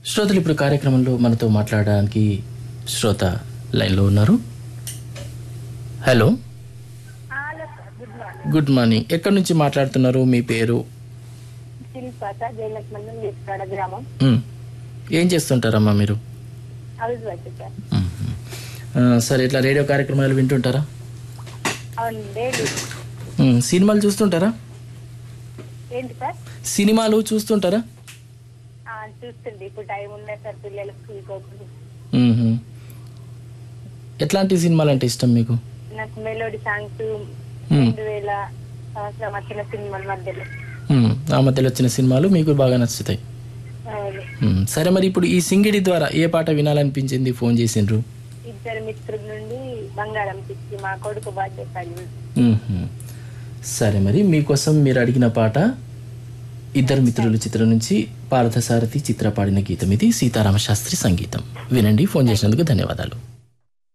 శ్రోతలు ఇప్పుడు కార్యక్రమంలో మనతో మాట్లాడడానికి శ్రోత లైన్లో ఉన్నారు hello hello sir good morning good morning ఎక్కడి నుంచి మాట్లాడుతున్నారు మీ పేరు శిల్ప సార్ జయలక్ష్మణం విస్కాడ గ్రామం మ్, ఏం చేస్తుంటారమ్మా మీరు హౌస్ వైఫ్ సార్ మ్, ఆ, సరే ఇట్లా రేడియో కార్యక్రమాలు వింటుంటారా అవును డైలీ మ్, సినిమాలు చూస్తుంటారా ఏంటి సార్ సినిమాలు చూస్తుంటారా ఆ, చూస్తుంది ఇప్పుడు టైం ఉన్నాయి సార్ పిల్లలు స్కూల్ పోతుంది మ్హూ. ఎట్లాంటి సినిమాలు అంటే ఇష్టం మీకు నాకు మెలోడీ సాంగ్స్ మ్, రెండు వేల సంవత్సరం వచ్చిన సినిమాల మధ్యలో మ్, ఆ మధ్యలో వచ్చిన సినిమాలు మీకు బాగా నచ్చుతాయి అవును. మ్, సరే మరి ఇప్పుడు ఈ సింగిడి ద్వారా ఏ పాట వినాలనిపించింది ఫోన్ చేసిండ్రు ఇద్దరు మిత్రుల నుండి బంగారం పిచ్చి మా కొడుకు బర్త్డే పని మ్హూ. సరే మరి మీకోసం మీరు అడిగిన పాట ఇద్దరు మిత్రులు చిత్రం నుంచి పార్థసారథి చిత్ర పాడిన గీతం ఇది సీతారామ శాస్త్రి సంగీతం వినండి ఫోన్ చేసినందుకు ధన్యవాదాలు